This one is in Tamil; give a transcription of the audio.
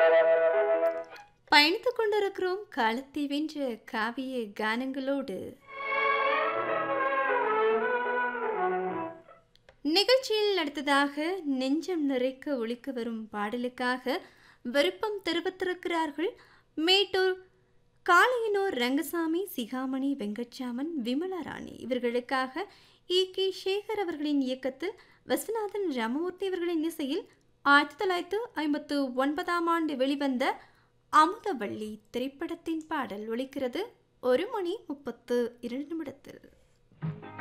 பயணித்துக் கொண்டிருக்கிறோம் காலத்தை வென்ற காவிய கானங்களோடு நிகழ்ச்சியில் அடுத்ததாக நெஞ்சம் நிறைக்க ஒழிக்க வரும் பாடலுக்காக விருப்பம் தெரிவித்திருக்கிறார்கள் மேட்டூர் காளையனூர் ரங்கசாமி சிகாமணி வெங்கட்சாமன் விமலா ராணி இவர்களுக்காக இ கே சேகர் அவர்களின் இயக்கத்தில் வசநாதன் ராமமூர்த்தி அவர்களின் இசையில் ஆயிரத்தி தொள்ளாயிரத்து ஐம்பத்து ஒன்பதாம் ஆண்டு வெளிவந்த அமுதவள்ளி திரைப்படத்தின் பாடல் ஒலிக்கிறது ஒரு மணி முப்பத்து இரண்டு நிமிடத்தில்